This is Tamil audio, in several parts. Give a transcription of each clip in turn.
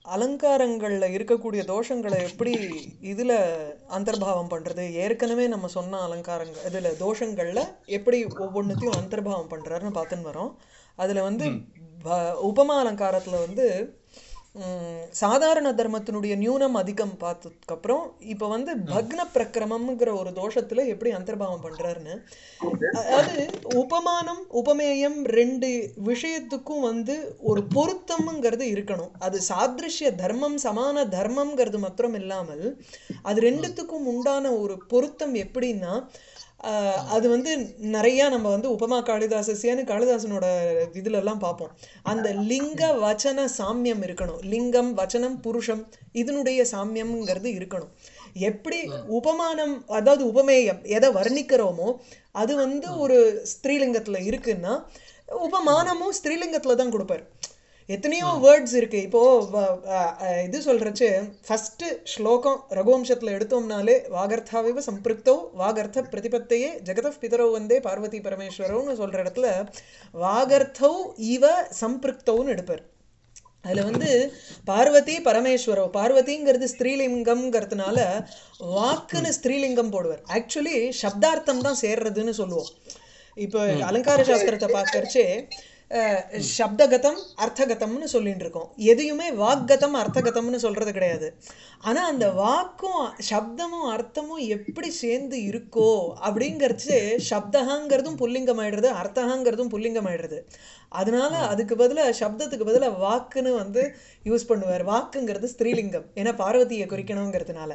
அலங்காரங்கள்ல இருக்கக்கூடிய தோஷங்களை எப்படி இதுல அந்தர்பாவம் பண்றது ஏற்கனவே நம்ம சொன்ன அலங்காரங்கள் இதுல தோஷங்கள்ல எப்படி ஒவ்வொன்றுத்தையும் அந்தர்பாவம் பண்றாருன்னு பார்த்துன்னு வரோம் அதுல வந்து ப- உபமா அலங்காரத்துல வந்து ம், சாதாரண தர்மத்தினுடைய நியூனம் அதிகம் பார்த்ததுக்கு அப்புறம் இப்ப வந்து பக்ன பிரக்கிரமம்ங்கிற ஒரு தோஷத்துல எப்படி அந்தர்பாவம் பண்றாருன்னு அதாவது உபமானம் உபமேயம் ரெண்டு விஷயத்துக்கும் வந்து ஒரு பொருத்தம்ங்கிறது இருக்கணும் அது சாதிருஷ்ய தர்மம் சமான தர்மம்ங்கிறது மாத்திரம் இல்லாமல் அது ரெண்டுத்துக்கும் உண்டான ஒரு பொருத்தம் எப்படின்னா ஆஹ், அது வந்து நிறைய நம்ம வந்து உபமா காளிதாசசியான்னு காளிதாசனோட இதுல எல்லாம் பார்ப்போம் அந்த லிங்க வச்சன சாமியம் இருக்கணும் லிங்கம் வச்சனம் புருஷம் இதனுடைய சாமியம்ங்கிறது இருக்கணும் எப்படி உபமானம் அதாவது உபமேயம் எதை வர்ணிக்கிறோமோ அது வந்து ஒரு ஸ்திரீலிங்கத்துல இருக்குன்னா உபமானமும் ஸ்திரீலிங்கத்துல தான் கொடுப்பார் எத்தனையோ வேர்ட்ஸ் இருக்கு இப்போ வ- அஹ் அஹ் இது சொல்றச்சு ஃபர்ஸ்ட் ஸ்லோகம் ரகுவம்சத்துல எடுத்தோம்னாலே வாகர்த்தாவிவ சம்பிருக்தோ வாகர்த்த பிரதிபத்தையே ஜெகத பிதரோ வந்தே பார்வதி பரமேஸ்வரோன்னு சொல்ற இடத்துல வாகர்த்தௌ இவ சம்பிருக்தௌன்னு எடுப்பார் அதுல வந்து பார்வதி பரமேஸ்வரோ பார்வதிங்கிறது ஸ்திரீலிங்கம்ங்கிறதுனால வாக்குன்னு ஸ்திரீலிங்கம் போடுவார் ஆக்சுவலி சப்தார்த்தம் தான் சேர்றதுன்னு சொல்லுவோம் இப்போ அலங்கார சாஸ்திரத்தை பார்க்கறச்சே அஹ், சப்தகதம் அர்த்தகதம்னு சொல்லிட்டு இருக்கோம் எதையுமே வாக்கதம் அர்த்தகதம்னு சொல்றது கிடையாது ஆனா அந்த வாக்கும் சப்தமும் அர்த்தமும் எப்படி சேர்ந்து இருக்கோ அப்படிங்கறச்சு சப்தகாங்கிறதும் புல்லிங்கம் ஆயிடுறது அர்த்தகாங்கிறதும் புல்லிங்கம் ஆயிடுறது அதனால அதுக்கு பதிலா சப்தத்துக்கு பதிலா வாக்குன்னு வந்து யூஸ் பண்ணுவார் வாக்குங்கிறது ஸ்திரீலிங்கம் ஏன்னா பார்வதியை குறிக்கணுங்கிறதுனால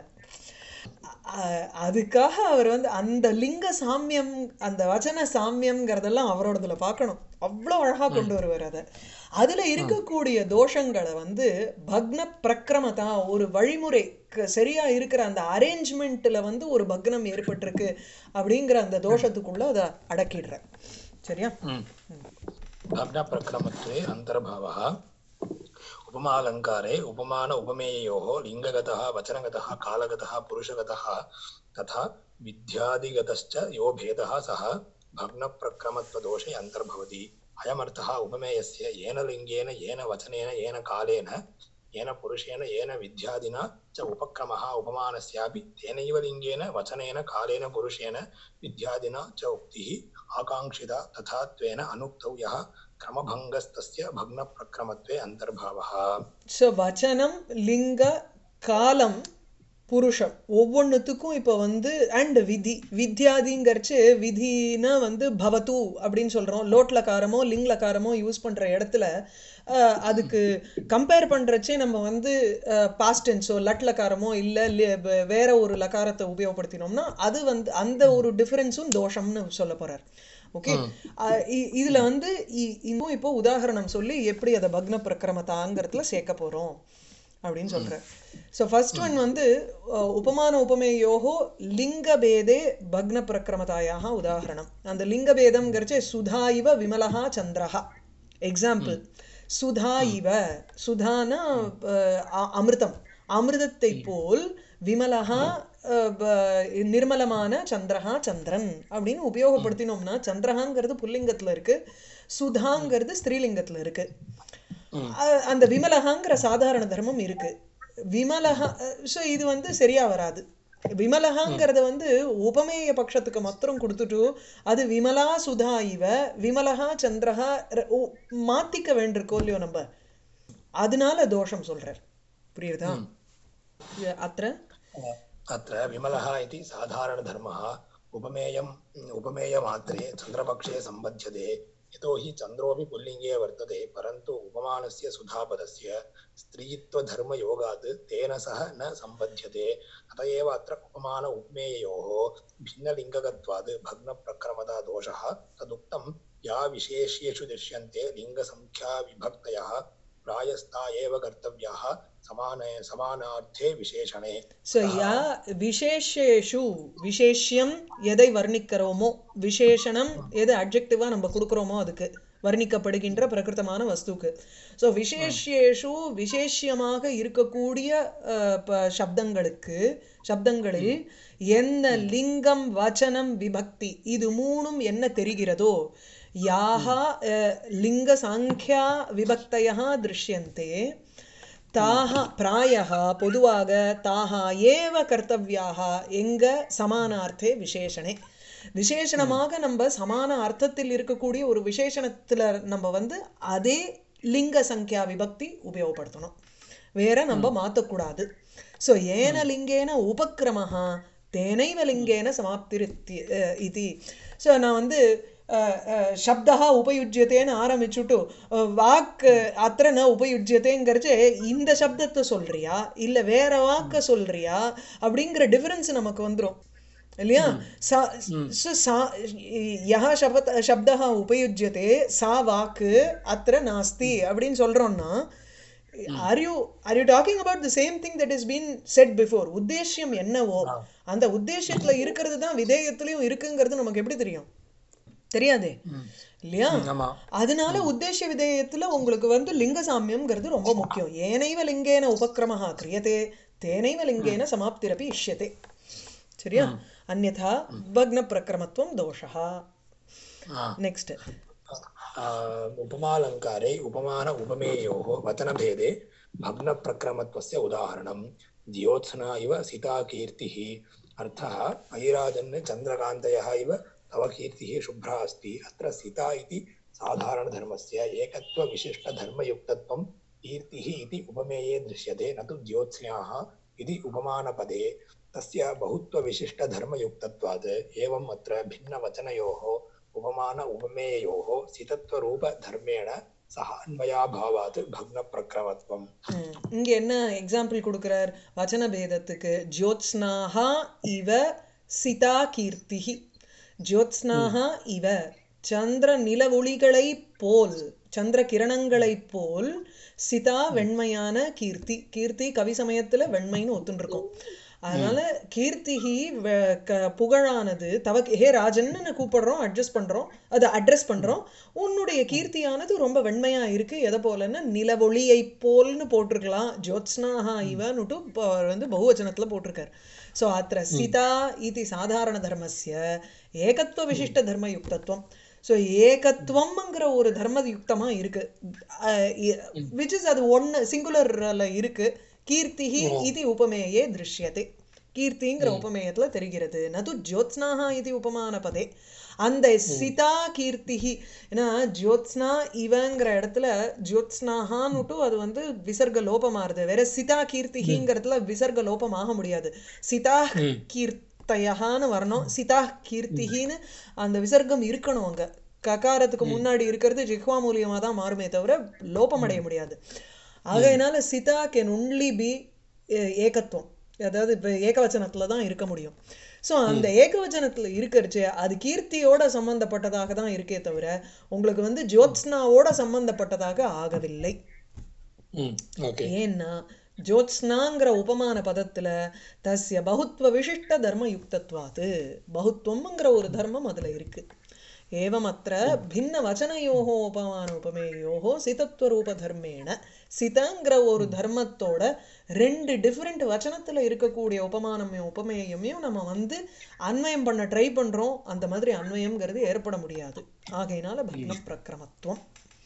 அ- அதுக்காக அவர் வந்து அந்த லிங்க சாமியம் அந்த வச்சன சாமியம்ங்கிறதெல்லாம் அவரோடதுல பார்க்கணும் அவ்வளோ அழகா கொண்டு வருவார் அதை அதுல இருக்கக்கூடிய தோஷங்களை வந்து பக்ன பிரக்கிரமதா ஒரு வழிமுறை க- சரியா இருக்கிற அந்த அரேஞ்ச்மெண்ட்ல வந்து ஒரு பக்னம் ஏற்பட்டிருக்கு அப்படிங்கிற அந்த தோஷத்துக்குள்ள அதை அடக்கிடுறேன் சரியா भग्नप्रक्रमत्वे अन्तर्भावः उपमालङ्कारे उपमान उपमेययोः लिङ्गगतः वचनगतः कालगतः पुरुषगतः तथा विद्यादिगतश्च यो भेदः सः भग्नप्रक्रमत्वदोषे अन्तर्भवति अयमर्थः उपमेयस्य येन लिङ्गेन येन वचनेन येन कालेन येन पुरुषेण येन विद्यादिना च उपक्रमः उपमानस्यापि तेनैव लिङ्गेन वचनेन कालेन पुरुषेण विद्यादिना च उक्तिः आकाङ्क्षिता तथा त्वेन अनुक्तौ यः क्रमभङ्गस्तस्य भग्नप्रक्रमत्वे अन्तर्भावः ஸோ வச்சனம் லிங்க காலம் புருஷம் ஒவ்வொன்றுத்துக்கும் இப்போ வந்து அண்ட் விதி வித்யாதிங்கிறச்சு விதினா வந்து பவத்து அப்படின்னு சொல்கிறோம் லோட் லகாரமோ லிங் லகாரமோ யூஸ் பண்ணுற இடத்துல அஹ், அதுக்கு கம்பேர் பண்ணுறச்சே நம்ம வந்து பாஸ்ட் டென்ஸோ லட் லகாரமோ இல்லை வேற ஒரு லகாரத்தை உபயோகப்படுத்தினோம்னா அது வந்து அந்த ஒரு டிஃபரன்ஸும் தோஷம்னு சொல்ல போகிறார் ஓகே இதுல வந்து இ- இன்னும் இப்போ உதாகரணம் சொல்லி எப்படி அதை பக்ன பிரக்கிரமதாங்கிறதுல சேர்க்க போறோம் அப்படின்னு சொல்றேன் ஸோ ஃபர்ஸ்ட் ஒன் வந்து அஹ், உபமான உபமேயோகோ லிங்கபேதே பக்ன பிரக்கிரமதாயாக உதாகரணம் அந்த லிங்கபேதம்ங்கிறச்சே சுதா இவ விமலஹா சந்திரஹா எக்ஸாம்பிள் சுதா இவ சுதானா அஹ், அ- அமிர்தம் அமிர்தத்தை போல் விமலஹா அஹ், ப- நிர்மலமான சந்திரஹா சந்திரன் அப்படின்னு உபயோகப்படுத்தினோம்னா சந்திரஹாங்கிறது புல்லிங்கத்துல இருக்கு சுதாங்கிறது ஸ்திரீலிங்கத்துல இருக்கு அஹ், அந்த விமலஹாங்கிற சாதாரண தர்மம் இருக்கு விமலஹா ஸோ இது வந்து சரியா வராது விமலஹாங்கிறத வந்து உபமேய பட்சத்துக்கு மாத்திரம் கொடுத்துட்டு அது விமலா சுதா இவ விமலஹா சந்திரஹா ர- ஓ, மாத்திக்க வேண்டியிருக்கோ இல்லையோ நம்ம அதனால தோஷம் சொல்றார் புரியுதா அത്ര अत्र विमलः इति साधारणधर्मः उपमेयम् उपमेयमात्रे चन्द्रपक्षे सम्बध्यते यतो हि चन्द्रोऽपि पुल्लिङ्गे वर्तते परन्तु उपमानस्य सुधापदस्य स्त्रीत्वधर्मयोगात् तेन सह न सम्बध्यते अत एव अत्र उपमान उपमेययोः भिन्नलिङ्गकत्वात् भग्नप्रक्रमता दोषः तदुक्तं या विशेष्येषु दृश्यन्ते लिङ्गसङ्ख्याविभक्तयः प्रायस्ता एव कर्तव्याः समान समानार्थे विशेषणे ஸோ யா விசேஷேஷு விசேஷ்யம் எதை வர்ணிக்கிறோமோ விசேஷணம் எது அட்ஜெக்டிவா நம்ம கொடுக்குறோமோ அதுக்கு வர்ணிக்கப்படுகின்ற பிரகிருத்தமான வஸ்துக்கு ஸோ விசேஷேஷு விசேஷ்யமாக இருக்கக்கூடிய அஹ், ப- சப்தங்களுக்கு சப்தங்களில் என்ன லிங்கம் வச்சனம் விபக்தி இது மூணும் என்ன தெரிகிறதோ யாஹா அஹ், லிங்க சாங்கியா விபக்தயா திருஷ்யந்தே தாஹா பிராயः பொதுவாக தாஹா ஏவ கர்த்தவியாக எங்க சமானார்த்தே விசேஷணே விசேஷணமாக நம்ம சமான அர்த்தத்தில் இருக்கக்கூடிய ஒரு விசேஷணத்துல நம்ம வந்து அதே லிங்க சங்கியா விபக்தி உபயோகப்படுத்தணும் வேற நம்ம மாத்தக்கூடாது ஸோ ஏன லிங்கேன உபக்கிரமஹா தேனைவ லிங்கேன சமாப்திருத்தி அஹ், இதி ஸோ நான் வந்து அஹ், அஹ், சப்தः உபயுஜ்யத்தேன்னு ஆரம்பிச்சுட்டு அஹ், வாக் அத்திர ந உபயுஜ்யத்தேங்கிறச்சு இந்த சப்தத்தை சொல்றியா இல்ல வேற வாக்க சொல்றியா அப்படிங்கிற டிஃபரன்ஸ் நமக்கு வந்துரும் இல்லையா சா சு சா யः சபத் சப்தः உபயுஜ்யते சா வாக்கு அத்திர நாஸ்தி அப்படின்னு சொல்றோம்னா are you are you talking about the same thing that is been said before உத்தேசியம் என்னவோ அந்த உத்தேசியத்துல இருக்கிறது தான் விதேயத்திலையும் இருக்குங்கிறது நமக்கு எப்படி தெரியும் தெரியாதே இல்லையா ஆமா அதனால உத்தேச விதேயத்துல உங்களுக்கு வந்து லிங்க சாமியம்ங்கிறது ரொம்ப முக்கியம் ஏனைவ லிங்கேன உபக்கிரமஹா கிரியதே தேனைவ லிங்கேன சமாப்திரப்பி இஷ்யதே சரியா அந்யதா பக்ன பிரக்கிரமத்துவம் தோஷா ஆ. நெக்ஸ்ட் आ, उपमालङ्कारे उपमान उपमेयोः वचनभेदे भग्नप्रक्रमत्वस्य उदाहरणं द्योत्सना इव सिता कीर्तिः अर्थः अयिराजन् चन्द्रकान्तयः इव तव कीर्तिः शुभ्रा अस्ति अत्र सिता इति साधारणधर्मस्य एकत्वविशिष्टधर्मयुक्तत्वं कीर्तिः इति उपमेये दृश्यते न तु ज्योत्स्नाः इति उपमानपदे तस्य बहुत्वविशिष्टधर्मयुक्तत्वात् एवम् अत्र भिन्नवचनयोः उपमान उपमेययोः सितत्वरूपधर्मेण सह अन्वयाभावात् भग्नप्रक्रमत्वम् ம். இங்க என்ன எக்ஸாம்பிள் கொடுக்கிறார் வச்சன பேதத்துக்கு ஜோத்ஸ்னாஹா இவ சிதா கீர்த்திஹி ஜோத்ஸ்னாஹா இவ சந்திர நில ஒளிகளை போல் சந்திர கிரணங்களைப் போல் சிதா வெண்மையான கீர்த்தி கீர்த்தி கவி சமயத்துல வெண்மைன்னு ஒத்துன்னு இருக்கும் அதனால கீர்த்திஹி வ- க- புகழானது தவ ஹே ராஜன்னு கூப்பிடுறோம் அட்ஜஸ்ட் பண்றோம் அது அட்ரஸ் பண்றோம் உன்னுடைய கீர்த்தியானது ரொம்ப வெண்மையா இருக்கு எதை போலன்னா நிலவொளியை போல்னு போட்டிருக்கலாம் ஜோத்ஸ்னாஹா இவனுட்டு ப- வந்து பகுவச்சனத்துல போட்டிருக்காரு ஸோ அத்த சிதா இது சாதாரண தர்மஸ்ய ஏகத்துவ விசிஷ்ட தர்ம யுக்தத்துவம் ஸோ ஏகத்துவம்ங்கிற ஒரு தர்ம யுக்தமா இருக்கு விச் இஸ் அது ஒன்னு சிங்குலர்ல இருக்கு கீர்த்திஹி இது உபமேயே திருஷ்யதே கீர்த்திங்கிற உபமேயத்துல தெரிகிறது நது ஜோத்ஸ்னாஹா இது உபமான பதே அந்த சிதா கீர்த்திஹி ஏன்னா ஜோத்ஸ்னா இவங்கிற இடத்துல ஜோத்ஸ்னாஹான்னுட்டு அது வந்து விசர்க லோபமாறுது வேற சிதா கீர்த்திஹிங்கிறதுல விசர்க லோபம் ஆக முடியாது சிதா கீர்த்தயகான்னு வரணும் சிதா கீர்த்திஹின்னு அந்த விசர்க்கம் இருக்கணும் அங்க ககாரத்துக்கு முன்னாடி இருக்கிறது ஜிஹ்வா மூலியமா தான் மாறுமே தவிர லோபம் அடைய முடியாது ஆகையினால சிதா கேன் ஒன்லி பி ஏகத்துவம் அதாவது இப்போ ஏகவச்சனத்துல தான் இருக்க முடியும் ஸோ அந்த ஏகவச்சனத்துல இருக்கிறச்சு அது கீர்த்தியோட சம்பந்தப்பட்டதாக தான் இருக்கே தவிர உங்களுக்கு வந்து ஜோத்ஸ்னாவோட சம்பந்தப்பட்டதாக ஆகவில்லை ஓகே ஏன்னா ஜோத்ஸ்னாங்கிற உபமான பதத்துல தஸ்ய பகுத்வ விசிஷ்ட தர்ம யுக்தத்வாது பகுத்வம்ங்கிற ஒரு தர்மம் அதுல இருக்கு ஏவமத்திர பின்ன வச்சனையோக உபமான உபமேயோகோ சிதத்வரூப தர்மேண சிதங்கிற ஒரு தர்மத்தோட ரெண்டு டிஃப்ரெண்ட் வச்சனத்துல இருக்கக்கூடிய உபமானமையும் உபமேயமையும் நம்ம வந்து அன்வயம் பண்ண ட்ரை பண்றோம் அந்த மாதிரி அன்வயம்ங்கிறது ஏற்பட முடியாது ஆகையினால பக்ன பிரக்கிரமத்துவம்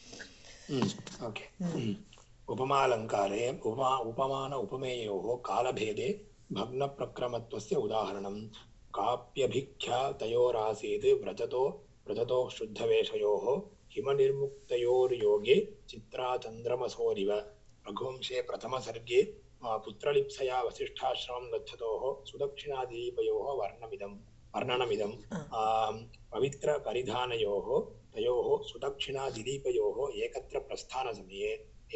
ओके उपमालङ्कारे उपमा उपमान उपमेयोः कालभेदे भग्नप्रक्रमत्वस्य उदाहरणं काप्यभिख्या तयोरासीत् व्रजतो व्रजतो शुद्धवेषयोः हिमनिर्मुक्तयोर्योगे चित्राचन्द्रमसोरिव रघुवंशे प्रथमसर्गे आ, पुत्रलिप्सया वसिष्ठाश्रमं गच्छतोः सुदक्षिणादीपयोः वर्णमिदं वर्णनमिदं आम्, पवित्रपरिधानयोः तयोः सुदक्षिणादिलीपयोः एकत्र प्रस्थानसमये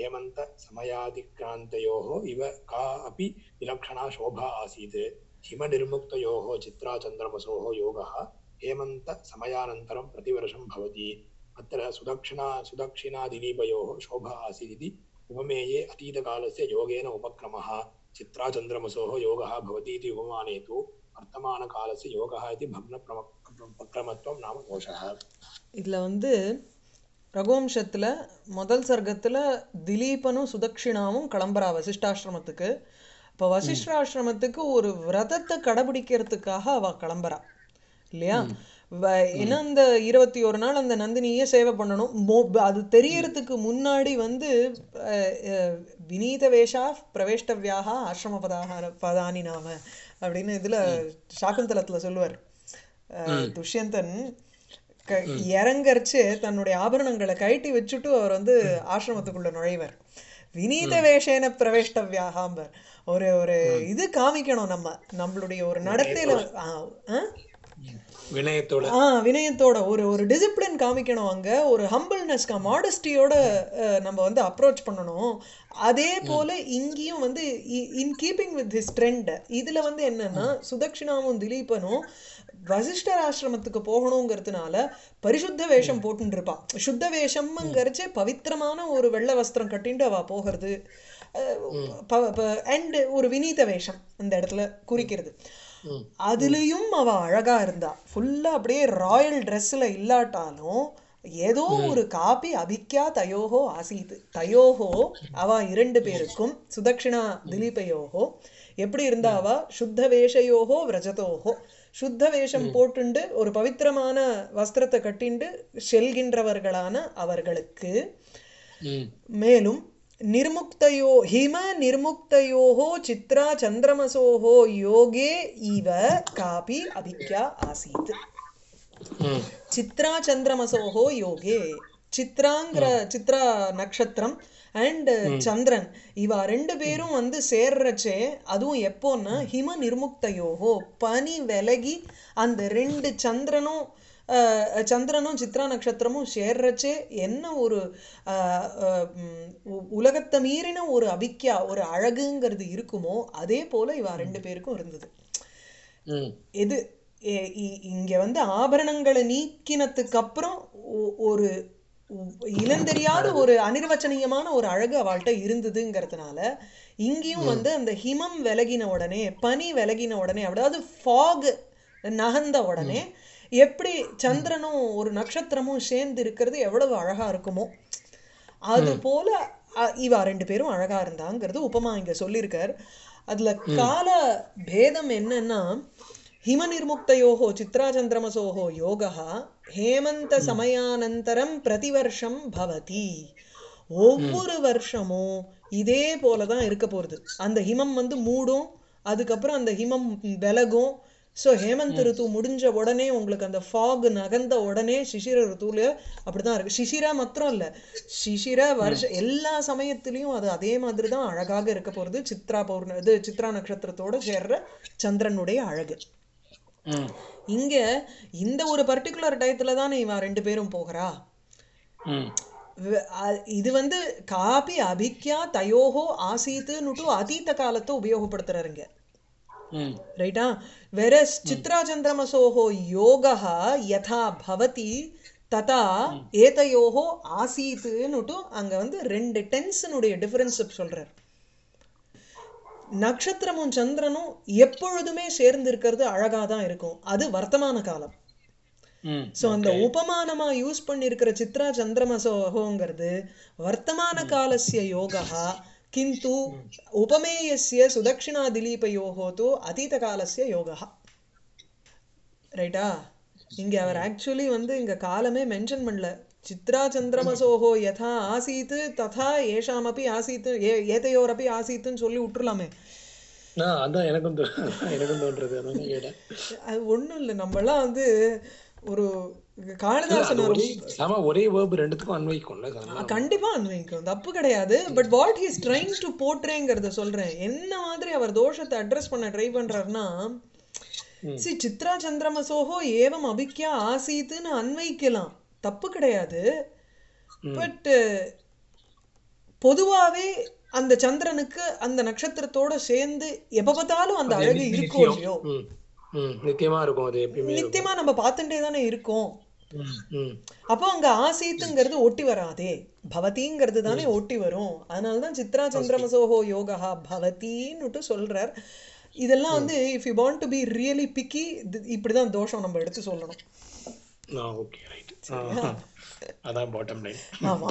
हेमन्तसमयातिक्रान्तयोः इव का अपि विलक्षणा शोभा आसीत् हिमनिर्मुक्तयोः चित्राचन्द्रमसोः योगः हेमन्तसमयानन्तरं प्रतिवर्षं भवति अत्र सुदक्षिणा सुदक्षिणादिलीपयोः शोभा आसीत् इति उपमेये अतीतकालस्य योगेन उपक्रमः चित्राचन्द्रमसोः योगः भवति इति उपमाने तु वर्तमानकालस्य योगः इति भग्नप्रम प्रक्रमत्वं नाम दोषः இதுல வந்து ரகுவம்சத்துல முதல் சர்க்கத்துல திலீபனும் சுதக்ஷிணாவும் கிளம்புறா வசிஷ்டாசிரமத்துக்கு இப்போ வசிஷ்டாசிரமத்துக்கு ஒரு விரதத்தை கடைபிடிக்கிறதுக்காக அவ கிளம்புறா இல்லையா வ- ஏன்னா அந்த இருபத்தி ஒரு நாள் அந்த நந்தினியே சேவை பண்ணணும் மோ- அது தெரியறதுக்கு முன்னாடி வந்து அஹ், அஹ், வினீத வேஷா பிரவேஷ்டவியாக ஆசிரம பதாக பதானி நாம அப்படின்னு இதுல சாக்குந்தலத்துல சொல்லுவார் அஹ், துஷ்யந்தன் க- இறங்கரிச்சு தன்னுடைய ஆபரணங்களை கழட்டி வச்சுட்டு அவர் வந்து ஆசிரமத்துக்குள்ள நுழைவர் வினீத வேஷேன பிரவேஷ்டவியாகாம்பர் ஒரு ஒரு இது காமிக்கணும் நம்ம நம்மளுடைய ஒரு நடத்தையில ஆ, ஆ? வினயத்தோட ஆ வினயத்தோட ஒரு ஒரு டிசிப்ளின் காமிக்கணும் அங்க ஒரு ஹம்பிள்னஸ் மாடஸ்டியோட நம்ம வந்து அப்ரோச் பண்ணணும் அதே போல இங்கேயும் வந்து in keeping with his trend இதுல வந்து என்னன்னா சுதக்ஷிணாவும் திலீபனும் வசிஷ்டர் ஆசிரமத்துக்கு போகணுங்கிறதுனால பரிசுத்த வேஷம் போட்டுட்டு இருப்பான் சுத்த வேஷம்ங்கிறச்சே பவித்திரமான ஒரு வெள்ளை வஸ்திரம் கட்டிட்டு அவ போகிறது அண்ட் ஒரு வினீத வேஷம் அந்த இடத்துல குறிக்கிறது ம். அதுலயும் அவ அழகா இருந்தா ஃபுல்லா அப்படியே ராயல் ட்ரெஸ்ல இல்லாட்டாலும் ஏதோ ஒரு காப்பி அபிக்யா தயோஹோ ஆசீத் தயோஹோ அவ இரண்டு பேருக்கும் சுதக்ஷிணா திலீபயோஹோ எப்படி இருந்தா அவ சுத்த வேஷயோஹோ விரஜதோஹோ சுத்த வேஷம் போட்டுண்டு ஒரு பவித்திரமான வஸ்திரத்தை கட்டிண்டு செல்கின்றவர்களான அவர்களுக்கு ம் மேலும் நிர்முக்தயோ ஹிம நிர்முக்தயோஹோ சித்ரா சந்திரமசோஹோ யோகே இவ காபி அபிக்யா ஆசீத் ம் சித்ரா சந்திரமசோஹோ யோகே சித்ராங்கிற சித்ரா நட்சத்திரம் அண்ட் சந்திரன் இவ ரெண்டு பேரும் வந்து சேர்றச்சே அதுவும் எப்போன்னா ஹிம நிர்முக்தயோஹோ பனி விலகி அந்த ரெண்டு சந்திரனும் அஹ், சந்திரனும் சித்ரா நட்சத்திரமும் சேர்றச்சே என்ன ஒரு அஹ், அஹ், உம், உ- உலகத்தை மீறின ஒரு அபிக்யா ஒரு அழகுங்கிறது இருக்குமோ அதே போல இவ ரெண்டு பேருக்கும் இருந்தது ம் எது எ- இ- இங்க வந்து ஆபரணங்களை நீக்கினதுக்கு அப்புறம் ஒ- ஒரு உ- இனந்தெரியாத ஒரு அனிர்வச்சனீயமான ஒரு அழகு அவள்கிட்ட இருந்ததுங்கிறதுனால இங்கேயும் வந்து அந்த ஹிமம் விலகின உடனே பனி விலகின உடனே அதாவது ஃபாக் நகர்ந்த உடனே எப்படி சந்திரனும் ஒரு நட்சத்திரமும் சேர்ந்து இருக்கிறது எவ்வளவு அழகா இருக்குமோ அது போல அ- இவ ரெண்டு பேரும் அழகா இருந்தாங்கிறது உபமா இங்க சொல்லியிருக்கார் அதுல கால பேதம் என்னன்னா ஹிமநிர்முக்தயோகோ சித்ராச்சந்திரமசோகோ யோகா ஹேமந்த சமயானந்தரம் பிரதிவர்ஷம் பவதி ஒவ்வொரு வருஷமும் இதே போல தான் இருக்க போறது அந்த ஹிமம் வந்து மூடும் அதுக்கப்புறம் அந்த ஹிமம் விலகும் ஸோ ஹேமந்த் ரித்து முடிஞ்ச உடனே உங்களுக்கு அந்த ஃபாக் நகர்ந்த உடனே சிசிர ரித்துல அப்படிதான் இருக்கு சிசிரா மாத்திரம் இல்ல சிசிர வருஷ எல்லா சமயத்திலையும் அது அதே மாதிரி தான் அழகாக இருக்க போறது சித்ரா பௌர்ண இது சித்ரா நட்சத்திரத்தோட சேர்ற சந்திரனுடைய அழகு ம் இங்க இந்த ஒரு பர்டிகுலர் டயத்துல தானே இவன் ரெண்டு பேரும் போகிறா ம் வ- அ- இது வந்து காபி அபிக்யா தயோஹோ ஆசீத்துன்னுட்டு அதீத காலத்தை உபயோகப்படுத்துறாருங்க ம் ரைட்டா வேற சித்ரா சந்திரமசோஹோ யோகः யதா பவதி ததா ஏதையோஹோ ஆசீத்துன்னுட்டு அங்க வந்து ரெண்டு டென்ஸினுடைய டிஃபரன்ஸ் சொல்றார் நட்சத்திரமும் சந்திரனும் எப்பொழுதுமே சேர்ந்து இருக்கிறது அழகா தான் இருக்கும் அது வர்த்தமான காலம் ம் சோ அந்த உபமானமா யூஸ் பண்ணியிருக்கிற சித்ரா சந்திரமசோகோங்கிறது வர்த்தமான காலஸ்ய யோகா கிந்து உபமேயஸ்ய சுதக்ஷிணா திலீபயோகோ தோ அதீத காலஸ்ய யோகா ரைட்டா இங்க அவர் ஆக்சுவலி வந்து இங்க காலமே மென்ஷன் பண்ணல சித்ரா சந்திரமசோகோ யதா ஆசீத் ததா ஏஷாமப்பி ஆசீத் ஏ ஏதையோரப்பி ஆசீத்துன்னு சொல்லி விட்டுறலாமே ஆ அதான் எனக்கும் தோ- எனக்கும் தோன்றது அதான் கேட்டேன் அது ஒண்ணும் இல்லை நம்மலாம் வந்து ஒரு இல்ல, காளிதாசன் அது ஒரு ஒரே சம ஒரே வேர்ப் ரெண்டுத்துக்கும் அன்வைக்கும்ல சாதாரணமா. கண்டிப்பா அன்வைக்கும் தப்பு கிடையாது but what he's trying to போட்ரேங்கிறத சொல்றேன் என்ன மாதிரி அவர் தோஷத்தை அட்ரஸ் பண்ண ட்ரை பண்றாருன்னா சி சித்ரா சந்திரமசோகோ ஏவம் அபிக்யா ஆசீத்துன்னு அன்வைக்கலாம் தப்பு கிடையாது பட் பொதுவாவே அந்த சந்திரனுக்கு அந்த நட்சத்திரத்தோட சேர்ந்து எப்ப பார்த்தாலும் அந்த அது அழகு நி- இருக்கும் நித்தியம். இல்லையோ ம் ம் நித்தியமா இருக்கும் அது எப்பயுமே இருக்கும் நித்தியமா நம்ம பார்த்துட்டே தானே இருக்கோம் ம் ம் அப்போ அங்க ஆசீத்துங்கிறது ஒட்டி வராதே பவதிங்கிறது தானே ஒட்டி வரும் அதனாலதான் சித்ரா சந்திரமசோஹோ யோகா பவதின்னுட்டு சொல்றார் இதெல்லாம் வந்து if you want to be really picky இப்படிதான் தோஷம் நம்ம எடுத்து சொல்லணும் ஆ ஓகே ரைட் அதான் பாட்டம் லைன் ஆமா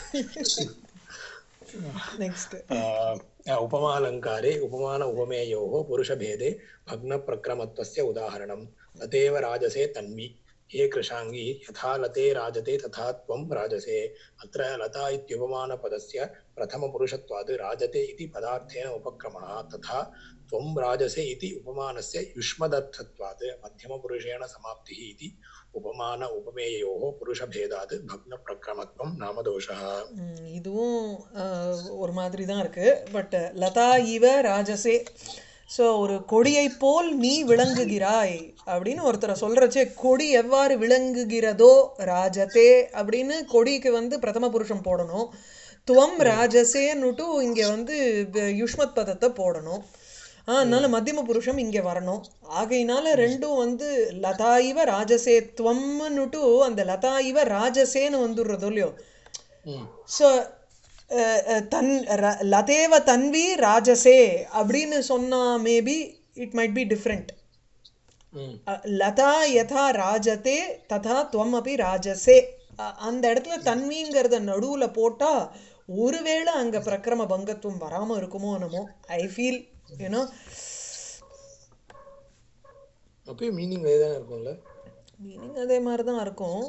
நெக்ஸ்ட் उपमालङ्कारे उपमान उपमेयोः पुरुषभेदे भग्नप्रक्रमत्वस्य उदाहरणं तदेव राजसे तन्वि हे कृशाङ्गी यथा लते राजते तथा त्वं राजसे अत्र लता इत्युपमानपदस्य प्रथमपुरुषत्वात् राजते इति पदार्थेन उपक्रमः तथा त्वं राजसे इति उपमानस्य युष्मदर्थत्वात् मध्यमपुरुषेण समाप्तिः इति उपमान उपमेययोः पुरुषभेदात् भग्नप्रक्रमत्वं नाम दोषः ம், இதுவும் அஹ், ஒரு மாதிரி தான் இருக்கு பட் லதா இவ ராஜசே ஸோ ஒரு கொடியைப் போல் நீ விளங்குகிறாய் அப்படின்னு ஒருத்தரை சொல்றச்சே கொடி எவ்வாறு விளங்குகிறதோ ராஜதே அப்படின்னு கொடிக்கு வந்து பிரதம புருஷம் போடணும் துவம் ராஜசேன்னுட்டு இங்க வந்து ப- யுஷ்மத் பதத்தை போடணும் ஆ, அதனால மத்தியம புருஷம் இங்க வரணும் ஆகையினால ரெண்டும் வந்து லதா இவ ராஜசே துவம்னுட்டு அந்த லதா இவ ராஜசேன்னு வந்துடுறதோ இல்லையோ ம் ஸோ தன் ர- லதேவ தன்வி ராஜசே அப்படின்னு சொன்னா maybe it might be different ம் லதா யதா ராஜதே ததா துவம் அப்படி ராஜசே அ- அந்த இடத்துல தன்விங்கிறத நடுவுல போட்டா ஒருவேளை அங்க பிரக்கிரம பங்கத்துவம் வராம இருக்குமோ என்னமோ ஐ ஃபீல் யூனோ அப்பயும் மீனிங் அதே தானே இருக்கும்ல மீனிங் அதே மாதிரி தான் இருக்கும்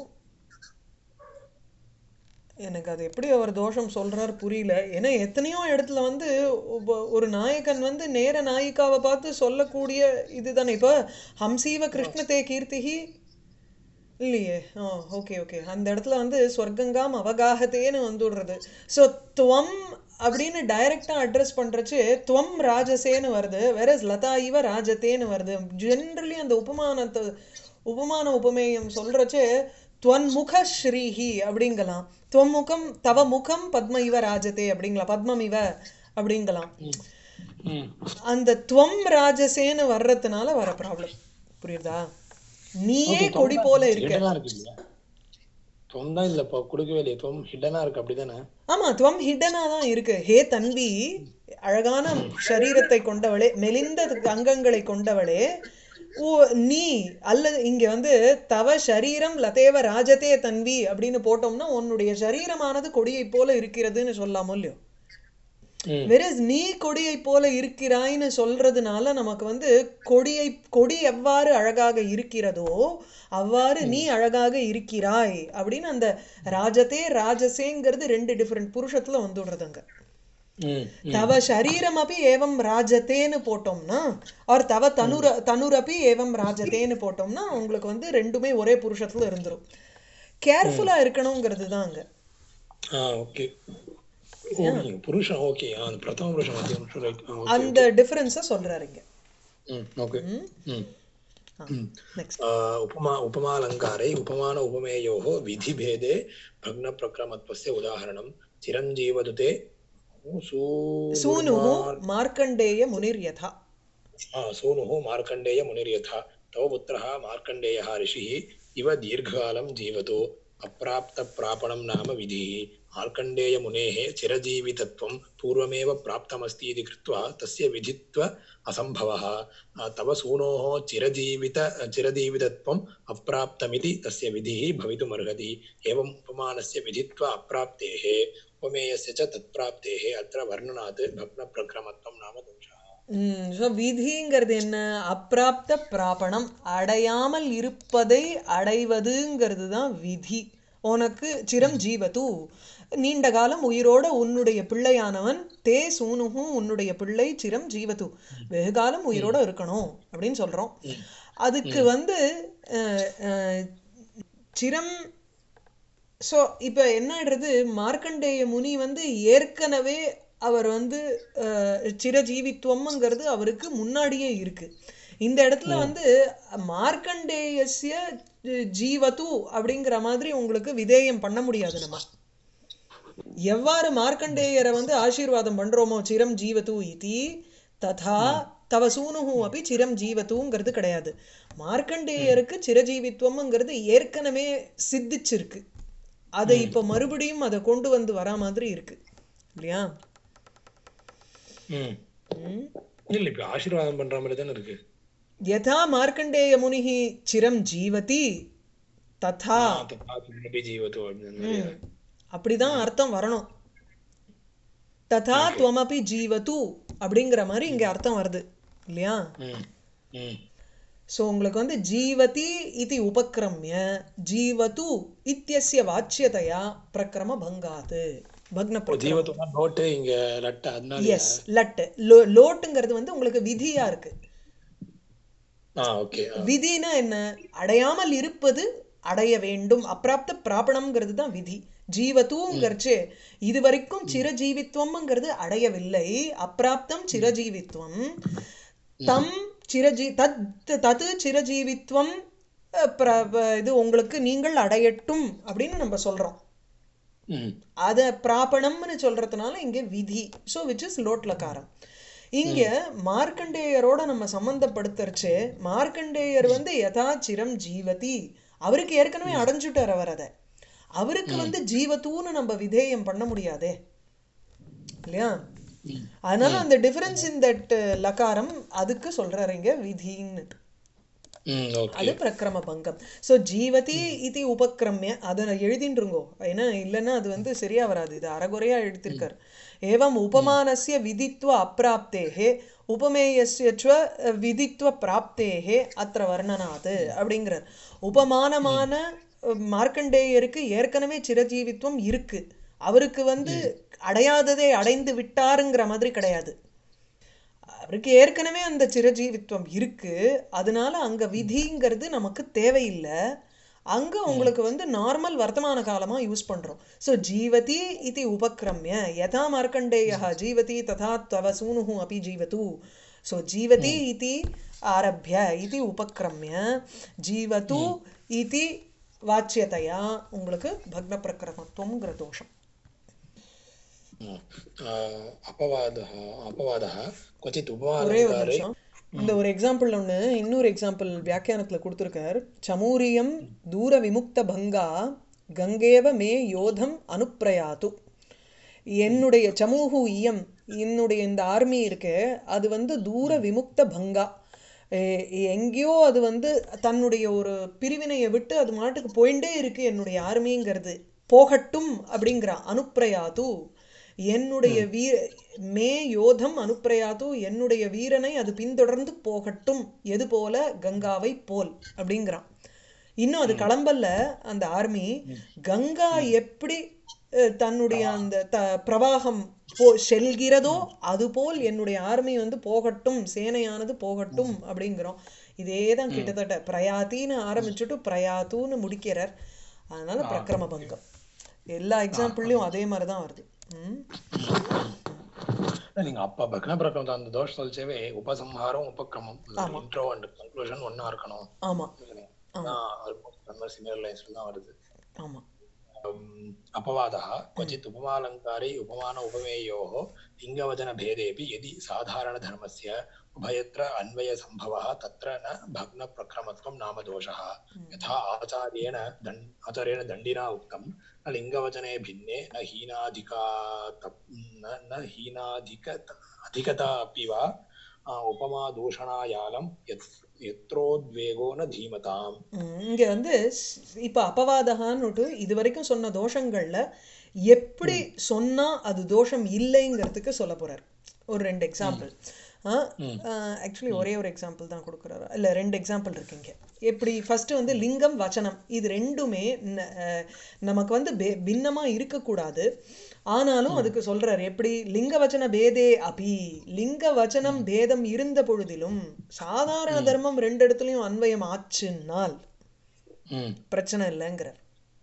எனக்கு அது எப்படி அவர் தோஷம் சொல்றார் புரியல ஏன்னா எத்தனையோ இடத்துல வந்து ஒப- ஒரு நாயகன் வந்து நேர நாயிகாவை பார்த்து சொல்லக்கூடிய இதுதானே இப்போ ஹம்சீவ கிருஷ்ணதே கீர்த்திகி இல்லையே ஆ ஓகே ஓகே அந்த இடத்துல வந்து சொர்க்கங்காம் அவகாகத்தேன்னு வந்துடுறது ஸோ துவம் அப்படின்னு டைரக்டாக அட்ரஸ் பண்ணுறச்சு துவம் ராஜசேன்னு வருது வேற லதா இவ ராஜத்தேன்னு வருது ஜென்ரலி அந்த உபமானத்தை உபமான உபமேயம் சொல்றச்சே துவன்முக ஸ்ரீஹி அப்படிங்கலாம் துவமுகம் தவ முகம் பத்ம இவ ராஜதே அப்படிங்கலாம் பத்மம் இவ அப்படிங்கலாம் ம் அந்த துவம் ராஜசேன்னு வர்றதுனால வர ப்ராப்ளம் புரியுதா நீயே கொடி போல இருக்க ஹிடனா இருக்கு இல்லையா துவம் தான் இல்ல இப்போ கொடுக்கவே இல்லையே துவம் ஹிடனா இருக்கு அப்படிதானே ஆமா துவம் ஹிடனா தான் இருக்கு ஹே தன்வி அழகான சரீரத்தை கொண்டவளே மெலிந்த அங்கங்களை கொண்டவளே ஓ நீ அல்லது இங்க வந்து தவ சரீரம் லதேவ ராஜதே தன்வி அப்படின்னு போட்டோம்னா உன்னுடைய சரீரமானது கொடியை போல இருக்கிறதுன்னு சொல்லாமோ இல்லையோ ம் வெரஸ் நீ கொடியை போல இருக்கிறாய்ன்னு சொல்றதுனால நமக்கு வந்து கொடியை கொடி எவ்வாறு அழகாக இருக்கிறதோ அவ்வாறு நீ அழகாக இருக்கிறாய் அப்படின்னு அந்த ராஜதே ராஜசேங்கிறது ரெண்டு டிஃப்ரெண்ட் புருஷத்துல வந்துடுறதுங்க ம் ம் தவ சரீரம் அப்படி ஏவம் ராஜதேன்னு போட்டோம்னா ஆர் தவ தனுர தனுரப்பி ஏவம் ராஜதேன்னு போட்டோம்னா உங்களுக்கு வந்து ரெண்டுமே ஒரே புருஷத்துல இருந்துரும் கேர்ஃபுல்லா இருக்கணுங்கிறது தான் அங்க ஆ ஓகே ஓ நீங்க புருஷன் ஓகே அந்த பிரதம புருஷன் மத்திய புருஷன் ரைட் ஓகே அந்த டிஃபரன்ஸை சொல்றாரு இங்க ம் ஓகே ம் ம் ம் நெக்ஸ்ட் आ, उपमा उपमालङ्कारे उपमान उपमेयोः विधिभेदे भग्नप्रक्रमत्वस्य उदाहरणं चिरञ्जीवदुते सूनुः सूनुर्मार् मार्कण्डेय मुनिर्यथा आ, सूनुः मार्कण्डेयमुनिर्यथा तव पुत्रः मार्कण्डेयः ऋषिः इव दीर्घकालं जीवतु अप्राप्तप्रापणं नाम विधिः मार्कण्डेयमुनेः चिरजीवितत्वं पूर्वमेव प्राप्तमस्ति इति कृत्वा तस्य विधित्व असम्भवः आ, तव सूनोः चिरजीवित चिरजीवितत्वम् अप्राप्तमिति तस्य विधिः भवितुमर्हति एवम् उपमानस्य विधित्व अप्राप्तेः उपमेयस्य च तत्प्राप्तेः अत्र वर्णनात् भग्नप्रक्रमत्वं नाम दोषः ஸோ விதிங்கிறது என்ன அப்பிராப்த பிராபணம் அடையாமல் இருப்பதை அடைவதுங்கிறது தான் விதி உனக்கு சிரம் ஜீவது நீண்ட காலம் உயிரோட உன்னுடைய பிள்ளையானவன் தே சூனுகும் உன்னுடைய பிள்ளை சிரம் ஜீவது வெகு காலம் உயிரோட இருக்கணும் அப்படின்னு சொல்றோம் அதுக்கு வந்து அஹ், அஹ், சிரம் ஸோ இப்போ என்னன்றது மார்க்கண்டேய முனி வந்து ஏற்கனவே அவர் வந்து அஹ், சிரஜீவித்துவம்ங்கிறது அவருக்கு முன்னாடியே இருக்கு இந்த இடத்துல வந்து மார்க்கண்டேயஸ்ய ஜீவது அப்படிங்கிற மாதிரி உங்களுக்கு விதேயம் பண்ண முடியாது நம்ம எவ்வாறு மார்க்கண்டேயரை வந்து ஆசீர்வாதம் பண்றோமோ சிரம் ஜீவது இதி ததா தவ சூனுஹு அப்படி சிரம் ஜீவத்துங்கிறது கிடையாது மார்க்கண்டேயருக்கு சிரஜீவித்துவம்ங்கிறது ஏற்கனவே சித்திச்சிருக்கு அதை இப்ப மறுபடியும் அதை கொண்டு வந்து வரா மாதிரி இருக்கு இல்லையா ம் ம். இல்ல இப்ப ஆசீர்வாதம் பண்ற மாதிரி தானே இருக்கு யதா மார்க்கண்டேய முனிஹி சிரம் ஜீவதி ததா ததாபி ஜீவதோ அப்படின்னு மாதிரி. ம். அப்படிதான் அர்த்தம் வரணும் ததா துவமபி ஜீவது அப்படிங்கிற மாதிரி இங்க அர்த்தம் வருது இல்லையா ம் ம் ஸோ உங்களுக்கு வந்து ஜீவதி இது உபக்கிரமிய ஜீவது இத்தியஸ்ய வாச்சியதையா பிரக்கிரம பங்காத்து பக்ன ஓ பிரக்கிரமம் ஜீவத்துனா நோட்டு இங்க லட்டு அதனாலயா எஸ் லட்டு லோ லோட்டுங்கிறது வந்து உங்களுக்கு விதியா இருக்கு ஆ ஓகே விதினா என்ன அடையாமல் இருப்பது அடைய வேண்டும் அப்பிராப்த பிராபணம்ங்கிறது தான் விதி ஜீவத்துங்கிறச்சு இது வரைக்கும் சிரஜீவித்வம்ங்கிறது அடையவில்லை அப்பிராப்தம் சிரஜீவித்வம் தம் சிரஜீ தத் தது சிரஜீவித்வம் அஹ், பிர- ப- இது உங்களுக்கு நீங்கள் அடையட்டும் அப்படின்னு நம்ம சொல்றோம் ம் அத பிராபணம்னு சொல்றதுனால இங்க விதி ஸோ விச் இஸ் லோட்லகாரம் இங்க மார்க்கண்டேயரோட நம்ம சம்பந்தப்படுத்துறச்சு மார்க்கண்டேயர் வந்து யதா சிரம் ஜீவதி அவருக்கு ஏற்கனவே அடைஞ்சுட்டார் அவர் அதை அவருக்கு வந்து ஜீவத்தூன்னு நம்ம விதேயம் பண்ண முடியாதே இல்லையா ம் அதனால அந்த டிஃபரன்ஸ் இன் தட் லகாரம் அதுக்கு சொல்றாரு இங்க விதின்னு ம் ஓகே அது பிரக்கிரம பங்கம் ஸோ ஜீவதி இது உபக்கிரமிய அதை எழுதின்றுங்கோ ஏன்னா இல்லைன்னா அது வந்து சரியா வராது இது அறகுறையா எழுதியிருக்கார் ஏவம் உபமானஸ்ய விதித்வ அப்பிராப்தேகே உபமேயஸ்ய ஸ்வ விதித்வ பிராப்தேகே அத்திர வர்ணனாது அப்படிங்கிறார் உபமானமான அஹ், மார்க்கண்டேயருக்கு ஏற்கனவே சிரஜீவித்வம் இருக்கு அவருக்கு வந்து அடையாததை அடைந்து விட்டாருங்கிற மாதிரி கிடையாது அவருக்கு ஏற்கனவே அந்த சிரஜீவித்துவம் இருக்கு அதனால அங்க விதிங்கிறது நமக்கு தேவையில்லை அங்க உங்களுக்கு வந்து நார்மல் வர்த்தமான காலமா யூஸ் பண்றோம் ஸோ ஜீவதி இது உபக்கிரமிய யதா மார்க்கண்டேய ஜீவதி ததா தவ சூனுஹு அப்படி ஜீவது ஸோ ஜீவதி இது ஆரம்பிய இது உபக்கிரமிய ஜீவது இது வாச்சியதையா உங்களுக்கு பக்ன பிரக்கிரமத்துவங்கிற தோஷம் ம். ஆ, अपवादः अपवादः क्वचित् ஒரே ஒரு उपमालङ्कारे நிமிஷம் இந்த ஒரு எக்ஸாம்பிள் ஒன்று இன்னொரு எக்ஸாம்பிள் வியாக்கியானத்தில் கொடுத்துருக்கார் சமூரியம் தூர விமுக்த பங்கா கங்கேவ மே யோதம் அனுப்பிரயாது என்னுடைய சமூகு இயம் என்னுடைய இந்த ஆர்மி இருக்கு அது வந்து தூர விமுக்த பங்கா எ- எங்கேயோ அது வந்து தன்னுடைய ஒரு பிரிவினையை விட்டு அது மாட்டுக்கு போயிட்டே இருக்கு என்னுடைய ஆர்மிங்கிறது போகட்டும் அப்படிங்கிறா அனுப்பிரயாது என்னுடைய வீ மே யோதம் அனுப்பிரயாது என்னுடைய வீரனை அது பின்தொடர்ந்து போகட்டும் எது போல கங்காவை போல் அப்படிங்கிறான் இன்னும் அது கிளம்பல அந்த ஆர்மி கங்கா எப்படி அஹ், தன்னுடைய அந்த த பிரவாகம் போ செல்கிறதோ அதுபோல் என்னுடைய ஆர்மி வந்து போகட்டும் சேனையானது போகட்டும் அப்படிங்கிறோம் இதே தான் கிட்டத்தட்ட பிரயாத்தின்னு ஆரம்பிச்சுட்டு பிரயாத்துன்னு முடிக்கிறார் அதனால பிரக்கிரம பங்கம் எல்லா எக்ஸாம்பிள்லயும் அதே மாதிரி தான் வருது ம் நீங்க அப்ப பக்ன பிரக்கிரமம் அந்த தோஷம் சொல்லிச்சவே உபசம்ஹாரம் உபக்கிரமம் ஆமா. இன்ட்ரோ அண்ட் கன்க்ளூஷன் ஒண்ணா இருக்கணும் ஆமா ஆல்மோஸ்ட் சிமிலர் லைன்ஸ்ல தான் வருது ஆமா अम्, अपवादः क्वचित् उपमालङ्कारे उपमान उपमेयोः लिङ्गवचनभेदेऽपि यदि साधारणधर्मस्य उभयत्र अन्वयसम्भवः तत्र न भग्नप्रक्रमत्वं नाम दोषः यथा आचार्येण दण् आचार्येण दण्डिना उक्तं न लिङ्गवचने भिन्ने न हीनाधिका न न हीनाधिक अधिकता अपि वा अ, उपमादूषणायालं यत् यत्रोद्वेगो न धीमताम् ம், இங்க வந்து ஸ்- இப்ப அபவாதகான்னுட்டு இது வரைக்கும் சொன்ன தோஷங்கள்ல எப்படி சொன்னா அது தோஷம் இல்லைங்கிறதுக்கு சொல்ல போறார் ஒரு ரெண்டு எக்ஸாம்பிள் ஆக்சுவலி ஒரே ஒரு எக்ஸாம்பிள் தான் கொடுக்குறாரு இல்ல ரெண்டு எக்ஸாம்பிள் இருக்குங்க எப்படி ஃபர்ஸ்ட் வந்து லிங்கம் வச்சனம் இது ரெண்டுமே ந- அஹ், நமக்கு வந்து பே- பின்னமா இருக்கக்கூடாது ஆனாலும் அதுக்கு சொல்றாரு எப்படி லிங்க வச்சன பேதே அபி லிங்க வச்சனம் பேதம் இருந்த பொழுதிலும் சாதாரண தர்மம் ரெண்டு இடத்துலயும் அன்வயம் ஆச்சுன்னால் ம் பிரச்சனை இல்லைங்கிறார்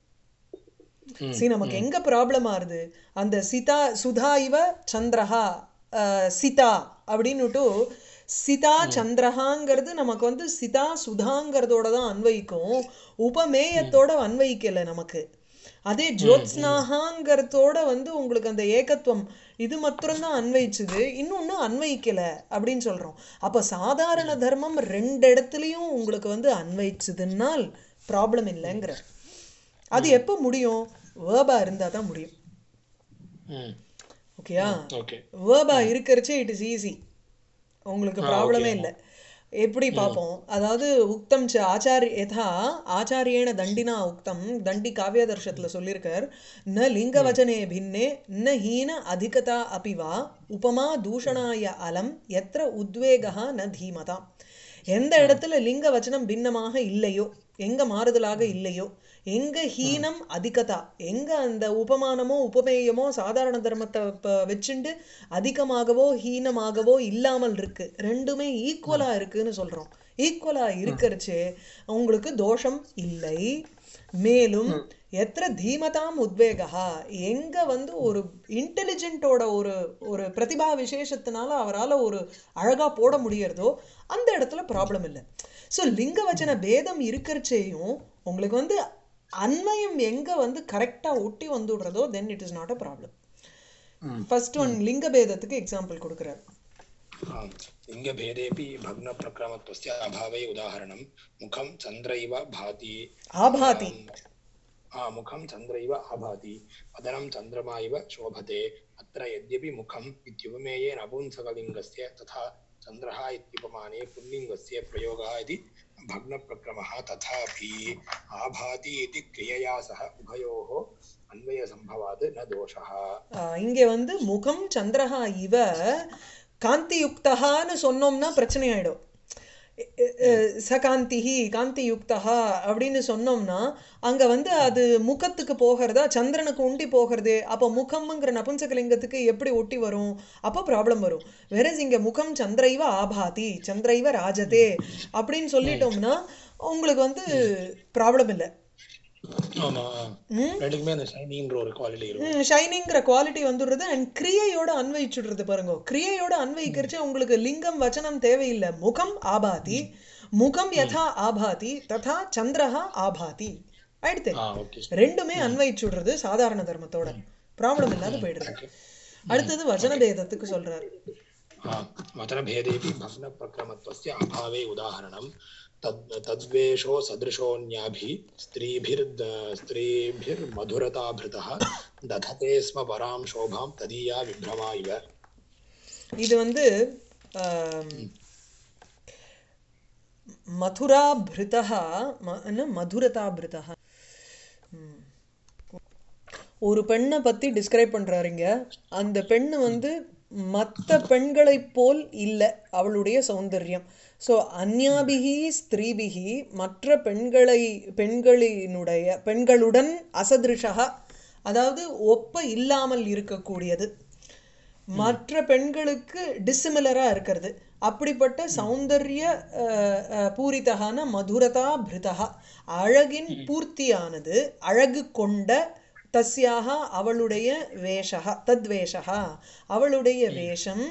ம் see நமக்கு எங்க ப்ராப்ளம் ஆறுது அந்த சிதா சுதா இவ சந்திரஹா அஹ், சிதா அப்படின்னுட்டு சிதா சந்திரஹாங்கிறது நமக்கு வந்து சிதா சுதாங்கிறதோட தான் அன்வயிக்கும் உபமேயத்தோட அன்வயிக்கல நமக்கு அதே ஜோத்ஸ்னாகாங்கிறதோட வந்து உங்களுக்கு அந்த ஏகத்துவம் இது மாத்திரம்தான் அன்வயிச்சுது இன்னொன்னு அன்வயிக்கல அப்படின்னு சொல்றோம் அப்ப சாதாரண தர்மம் ரெண்டு இடத்துலயும் உங்களுக்கு வந்து அன்வயிச்சுதுன்னால் ப்ராப்ளம் இல்லைங்கிறார் அது எப்போ முடியும் வேர்பா இருந்தா தான் முடியும் ம் ஓகேயா ஓகே வேர்பா இருக்கிறச்சே இட் இஸ் ஈஸி உங்களுக்கு ப்ராப்ளமே இல்லை எப்படி பார்ப்போம் அதாவது உக்தம் ச ஆச்சாரிய யதா ஆச்சாரியேன தண்டினா உக்தம் தண்டி காவியதர்ஷத்துல சொல்லியிருக்கார் ந லிங்கவச்சனே பின்னே ந ஹீன அதிகதா அபி வா உபமா தூஷணாய அலம் எத்திர உத்வேகா ந தீமதா எந்த இடத்துல லிங்க வச்சனம் பின்னமாக இல்லையோ எங்க மாறுதலாக இல்லையோ எங்க ஹீனம் அதிகதா எங்க அந்த உபமானமோ உபமேயமோ சாதாரண தர்மத்தை ப- வச்சுண்டு அதிகமாகவோ ஹீனமாகவோ இல்லாமல் இருக்கு ரெண்டுமே ஈக்குவலா இருக்குன்னு சொல்றோம் ஈக்குவலா இருக்கிறச்சு உங்களுக்கு தோஷம் இல்லை மேலும் எத்திர தீமதாம் உத்வேகா எங்க வந்து ஒரு இன்டெலிஜென்ட்டோட ஒரு ஒரு பிரதிபா விசேஷத்தினால அவரால ஒரு அழகா போட முடியறதோ அந்த இடத்துல ப்ராப்ளம் இல்லை ஸோ லிங்க வச்சன பேதம் இருக்கிறச்சேயும் உங்களுக்கு வந்து அன்மயம் எங்க வந்து கரெக்டா ஒட்டி வந்துடுறதோ then it is not a problem first one லிங்க பேதத்துக்கு எக்ஸாம்பிள் கொடுக்குறாரு आम् लिङ्गभेदेऽपि भग्नप्रक्रमत्वस्य अभावे उदाहरणं मुखं चन्द्र इव भाति ஆபாதி आ मुखं चन्द्र इव आभाति वदनं चन्द्रमा इव शोभते अत्र यद्यपि मुखम् इत्युपमेये नपुंसकलिङ्गस्य तथा चन्द्रः इत्युपमाने पुल्लिङ्गस्य प्रयोगः इति भग्नप्रक्रमः तथापि आभाति इति क्रियया सह उभयोः अन्वयसम्भवात् न दोषः ஆஹ் இங்கே வந்து முகம் சந்திரஹா இவ காந்தி யுக்தகான்னு சொன்னோம்னா பிரச்சனை ஆயிடும் எ- எ- எ- சகாந்திஹி காந்தி யுக்தகா அப்படின்னு சொன்னோம்னா அங்க வந்து அது முகத்துக்கு போகிறதா சந்திரனுக்கு உண்டி போகிறதே அப்போ முகம்ங்கிற நபும்சகலிங்கத்துக்கு எப்படி ஒட்டி வரும் அப்போ ப்ராப்ளம் வரும் வேற இங்க முகம் சந்திரைவ ஆபாதி சந்திரைவ ராஜதே அப்படின்னு சொல்லிட்டோம்னா உங்களுக்கு வந்து ப்ராப்ளம் இல்லை ஆமா ம் ரெண்டுக்குமே அந்த ஷைனிங்ன்ற ஒரு குவாலிட்டி இருக்கும் ஷைனிங்கிற குவாலிட்டி வந்துடுறது அண்ட் கிரியையோட அன்வயிச்சுடுறது பாருங்க கிரியையோட அன்வயிக்கிறச்சு உங்களுக்கு லிங்கம் வச்சனம் தேவையில்லை முகம் ஆபாதி முகம் யதா ஆபாதி ததா சந்திரஹா ஆபாதி ஆயிடுத்து ஆ ஓகே ரெண்டுமே அன்வயிச்சுடுறது சாதாரண தர்மத்தோட ப்ராப்ளம் இல்லாத போயிடுறது அடுத்தது வச்சன பேதத்துக்கு சொல்றாரு वचनभेदेऽपि भग्नप्रक्रमत्वस्य अभावे उदाहरणं तद् तद्वेषो सदृशोऽन्याभिः स्त्रीभिर्द स्त्रीभिर्मधुरताभृतः दधते स्म परां शोभां तदीया विभ्रमा इव இது வந்து ஆம், மதுரா பிருதா என்ன மதுரதா பிருதா ஒரு பெண்ணை பத்தி டிஸ்கிரைப் பண்றாருங்க அந்த பெண்ணு வந்து மற்ற பெண்களைப் போல் இல்லை அவளுடைய சௌந்தர்யம் ஸோ அந்யாபிகி ஸ்திரீபிகி மற்ற பெண்களை பெண்களினுடைய பெண்களுடன் அசதிருஷா அதாவது ஒப்ப இல்லாமல் இருக்கக்கூடியது மற்ற பெண்களுக்கு டிசிமிலரா இருக்கிறது அப்படிப்பட்ட சௌந்தர்ய அஹ், அஹ், பூரிதகான மதுரதா பிருதா அழகின் பூர்த்தியானது அழகு கொண்ட தஸ்யாக அவளுடைய வேஷா தத்வேஷா அவளுடைய வேஷம்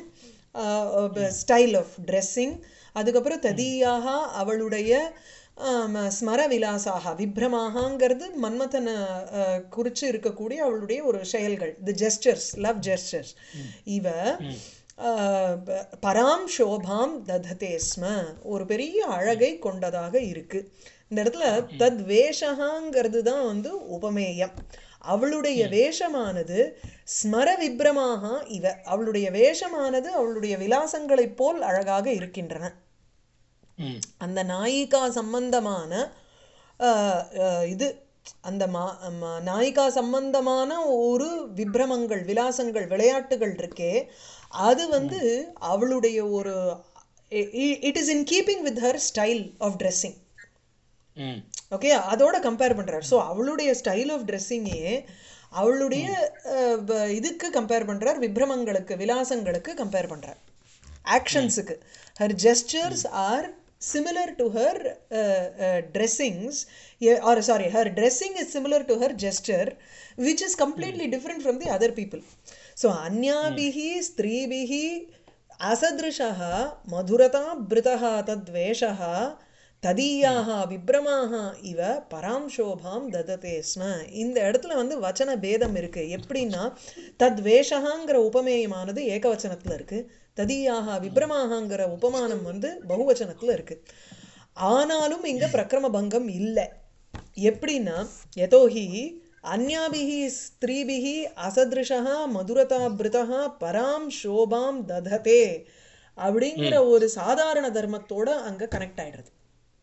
ஸ்டைல் ஆஃப் ட்ரெஸ்ஸிங் அதுக்கப்புறம் ததீயாக அவளுடைய ஆம், ஸ்மர விலாசாக விப்ரமாகங்கிறது மன்மதனை அஹ், குறிச்சு இருக்கக்கூடிய அவளுடைய ஒரு செயல்கள் தி ஜெஸ்டர்ஸ் லவ் ஜெஸ்டர்ஸ் இவ ஆஹ், ப- பராம் சோபாம் தததே ஸ்ம ஒரு பெரிய அழகை கொண்டதாக இருக்கு இந்த இடத்துல தத் வேஷகாங்கிறது தான் வந்து உபமேயம் அவளுடைய வேஷமானது ஸ்மர விப்ரமாக இவ அவளுடைய வேஷமானது அவளுடைய விலாசங்களைப் போல் அழகாக இருக்கின்றன ம் அந்த நாயிகா சம்பந்தமான ஆஹ், ஆஹ், இது அந்த மா ம- நாயிகா சம்பந்தமான ஒரு விப்ரமங்கள் விலாசங்கள் விளையாட்டுகள் இருக்கே அது வந்து அவளுடைய ஒரு it is in keeping with her style of dressing ம் ஓகே அதோட கம்பேர் பண்றார் ஸோ அவளுடைய ஸ்டைல் ஆஃப் ட்ரெஸ்ஸிங்கே அவளுடைய அஹ், வ- இதுக்கு கம்பேர் பண்றார் விப்ரமங்களுக்கு விலாசங்களுக்கு கம்பேர் பண்றார் ஆக்ஷன்ஸுக்கு her gestures are similar to her dressings are sorry her dressing is similar to her gesture which is completely different from the other people so அந்யாபிः ஸ்திரீபிः असदृशः मधुरता भृतः तद्वेषः ததீயாக விப்ரமாக இவ பராம் சோபாம் தததே ஸ்ம இந்த இடத்துல வந்து வச்சன பேதம் இருக்கு எப்படின்னா தத்வேஷகாங்கிற உபமேயமானது ஏகவச்சனத்துல இருக்கு ததீயாக விப்ரமாகங்கிற உபமானம் வந்து பகுவச்சனத்துல இருக்கு ஆனாலும் இங்க பிரக்கிரம பங்கம் இல்லை எப்படின்னா யதோஹி அந்யாபிஹி ஸ்திரீபிஹி அசதிருஷா மதுரதா பிருதா பராம் சோபாம் தததே அப்படிங்கிற ஒரு சாதாரண தர்மத்தோட அங்க கனெக்ட் ஆயிடுறது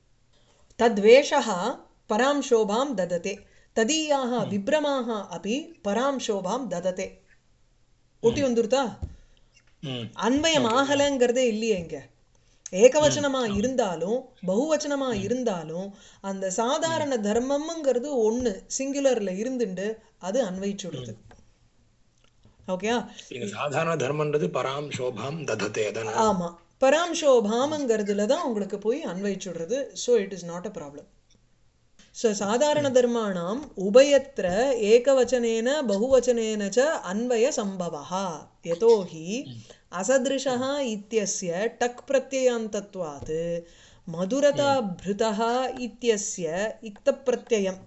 தத்வேஷः பராं शोभां ददते तदीयाः विभ्रमाः अपि परां शोभां ददते ஒட்டி வந்துருதா ம் அன்வயம் ஆகலைங்கிறதே இல்லையே இங்க ஏகவச்சனமா இருந்தாலும் பகுவச்சனமா இருந்தாலும் அந்த சாதாரண தர்மம்ங்கிறது ஒண்ணு சிங்குலர்ல இருந்துண்டு அது அன்வைச்சுடுறது ஓகேயா இங்க சாதாரண தர்மன்றது பராம் சோபாம் தததே அதானே ஆமா பராம்சோ பாமங்கிறதுல தான் உங்களுக்கு போய் அன்வைச்சுடுறது so it is not a problem so சாதாரண தர்மாணாம் உபயத்திர ஏகவச்சனேன பகுவச்சனேன ச அன்வய சம்பவः यतोहि असदृशः इत्यस्य टक् प्रत्ययान्तत्वात् मधुरता भृतः इत्यस्य इक्तप्रत्ययम्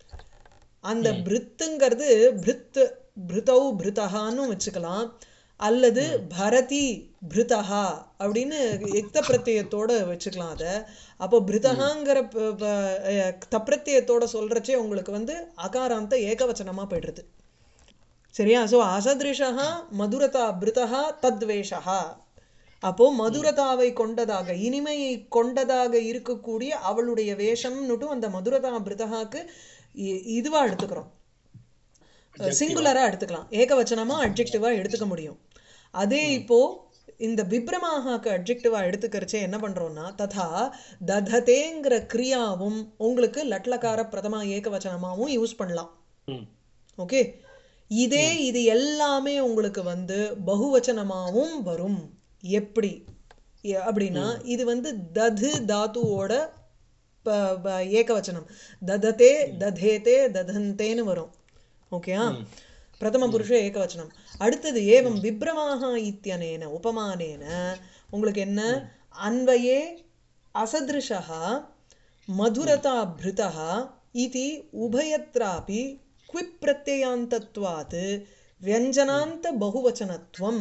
அந்த பிருத்துங்கிறது பிருத் பிருதௌ பிருதகான்னு வச்சுக்கலாம் அல்லது பரதி பிருதஹா அப்படின்னு எக்த பிரत्यயத்தோட வச்சுக்கலாம் அதை அப்போ பிருதகாங்கிற ப- ப- அஹ், தப்பிரத்தியத்தோட சொல்றச்சே உங்களுக்கு வந்து அகாராந்த ஏகவச்சனமா போயிடுறது சரியா ஸோ அசதிருஷா மதுரதா பிருதா தத்வேஷா அப்போ மதுரதாவை கொண்டதாக இனிமையை கொண்டதாக இருக்கக்கூடிய அவளுடைய வேஷம்னுட்டும் அந்த மதுரதா பிருதகாக்கு இ- இதுவா எடுத்துக்கிறோம் சிங்குலரா எடுத்துக்கலாம் ஏகவச்சனமா அட்ஜெக்டிவா எடுத்துக்க முடியும் அதே இப்போ இந்த விப்ரமாகாக்கு அட்ஜெக்டிவா எடுத்துக்கிறச்சே என்ன பண்றோம்னா ததா தததேங்கிற கிரியாவும் உங்களுக்கு லட்லகார பிரதமா ஏகவச்சனமாவும் யூஸ் பண்ணலாம் ம் ஓகே இதே இது எல்லாமே உங்களுக்கு வந்து பகுவச்சனமாவும் வரும் எப்படி எ- அப்படின்னா இது வந்து தது தாத்துவோட ப- ப- ஏகவச்சனம் தததே ததேதே ததந்தேன்னு வரும் ஓகேயா பிரதம புருஷ ஏகவச்சனம் அடுத்தது ஏவம் விப்ரமாக இத்தியனேன உபமானேன உங்களுக்கு என்ன அன்வயே அசதிருஷா மதுரதா பிருதः इति உபயத்ராபி क्विप् பிரத்யயாந்தத்வாத் வியஞ்சனாந்த பகுவச்சனத்துவம்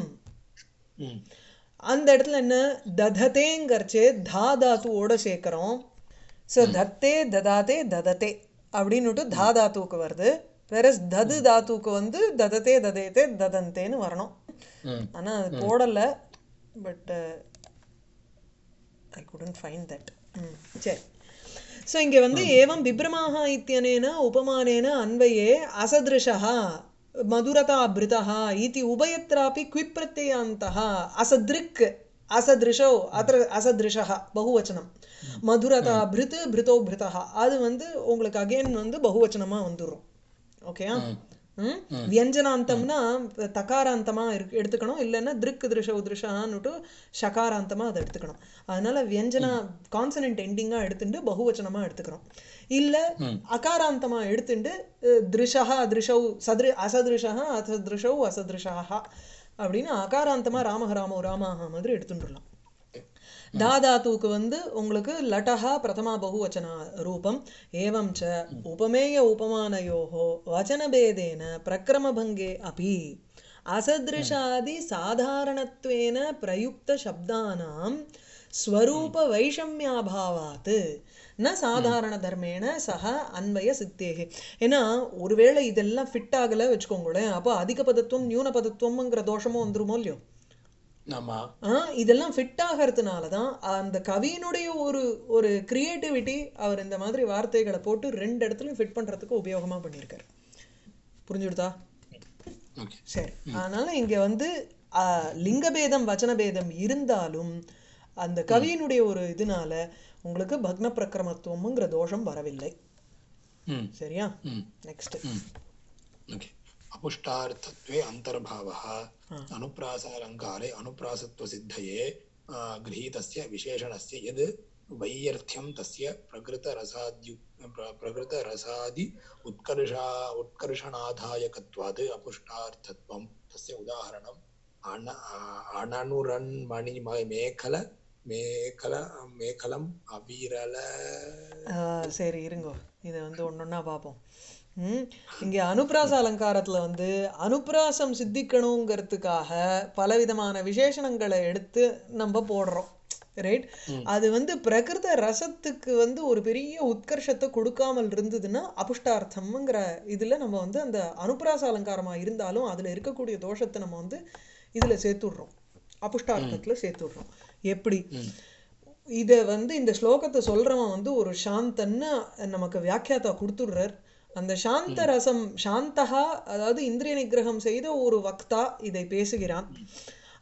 ம் அந்த இடத்துல என்ன தததேங்கர்ச்சே தா தாத்துவோட சேர்க்கிறோம் ஸோ தத்தே ததாதே தததே அப்படின்னுட்டு தா தாத்துவுக்கு வருது வேற தது தாத்துவுக்கு வந்து தததே ததேதே ததந்தேன்னு வரணும் ம் ஆனா அது போடலை but I couldn't find that ம் சரி ஸோ இங்கே வந்து ஏவம் விப்ரமாக இத்தியனேன உபமானேன அன்வயே அசதிருஷः மதுரதா பிருதः इति உபயத்ராपि क्विप् प्रत्ययान्तः असदृक् அசதிருஷோ அത്ര அசதிருஷः பகுவச்சனம் மதுரதா பிருத் பிருதோ பிருதः அது வந்து உங்களுக்கு அகைன் வந்து பகுவச்சனமா வந்துடும் ஓகேயா ம் வியஞ்சனாந்தம்னா தகாராந்தமா இருக்கு எடுத்துக்கணும் இல்லைன்னா திருக் திருஷ திருஷான்னுட்டு ஷகாராந்தமா அதை எடுத்துக்கணும் அதனால வியஞ்சனா கான்சனன்ட் எண்டிங்கா எடுத்துட்டு பகுவச்சனமா எடுத்துக்கிறோம் இல்ல அகாராந்தமா எடுத்துட்டு அஹ், திருஷா திருஷௌ சதுரு அசதிருஷா அசதிருஷௌ அசதிருஷாக அப்படின்னு அகாராந்தமா ராமஹ ராமோ ராமாஹா மாதிரி எடுத்துட்டுலாம் தாதாத்துக்கு வந்து உங்களுக்கு லட்டஹா பிரதமா பகுவச்சன ரூபம் ஏவம் ச உபமேய உபமானயோः வச்சனபேதேன பிரக்ரமபங்கே अपि असदृशादि साधारणत्वेन प्रयुक्तशब्दानां स्वरूपवैषम्याभावात् न சாதாரணதர்மேன சக அன்வய சித்தேகே ஏன்னா ஒருவேளை இதெல்லாம் ஃபிட் ஆகலை வச்சுக்கோங்களேன் அப்போ அதிக பதத்துவம் நியூன பதத்துவம்ங்கிற தோஷமும் வந்துருமோ இல்லையோ ஆமா ஆ இதெல்லாம் ஃபிட் ஆகிறதுனால தான் அந்த கவியினுடைய ஒரு ஒரு கிரியேட்டிவிட்டி அவர் இந்த மாதிரி வார்த்தைகளை போட்டு ரெண்டு இடத்துலையும் ஃபிட் பண்றதுக்கு உபயோகமா பண்ணியிருக்காரு புரிஞ்சுடுதா ஓகே சரி அதனால இங்க வந்து ஆ, லிங்கபேதம் வச்சனபேதம் இருந்தாலும் அந்த கவியினுடைய ஒரு இதனால உங்களுக்கு பக்ன பிரக்கிரமத்துவம்ங்கிற தோஷம் வரவில்லை ம் சரியா ம் நெக்ஸ்ட் ம் ओके अपुष्टार्थत्वे अन्तर्भावः अनुप्रासालङ्कारे अनुप्रासत्वसिद्धये आ, गृहीतस्य विशेषणस्य यद् वैयर्थ्यं तस्य प्रकृतरसाद्यु प्र- प्रकृतरसादि उत्कर्षा उत्कर्षणाधायकत्वात् अपुष्टार्थत्वं तस्य उदाहरणम् अण अणनुरन्मणि मेखल मेखल मेखलम् अविरल ஆ, சரி இருங்கோ இதை வந்து ஒன்னொன்னா பார்ப்போம் ம் இங்கே அனுப்ராச அலங்காரத்துல வந்து அனுப்ராசம் சித்திக்கணுங்கிறதுக்காக பலவிதமான விசேஷணங்களை எடுத்து நம்ம போடுறோம் ரைட் அது வந்து பிரகிருத ரசத்துக்கு வந்து ஒரு பெரிய உத்கர்ஷத்தை கொடுக்காமல் இருந்ததுன்னா அபுஷ்டார்த்தம்ங்கிற இதுல நம்ம வந்து அந்த அனுப்ராச அலங்காரமா இருந்தாலும் அதுல இருக்கக்கூடிய தோஷத்தை நம்ம வந்து இதுல சேர்த்துடுறோம் அபுஷ்டார்த்தத்துல சேர்த்துடுறோம் எப்படி இதை வந்து இந்த ஸ்லோகத்தை சொல்றவன் வந்து ஒரு சாந்தன்னு நமக்கு வியாக்கியாத்தா கொடுத்துடுறார் அந்த சாந்த ரசம் சாந்தகா அதாவது இந்திரிய நிகிரகம் செய்த ஒரு வக்தா இதை பேசுகிறான்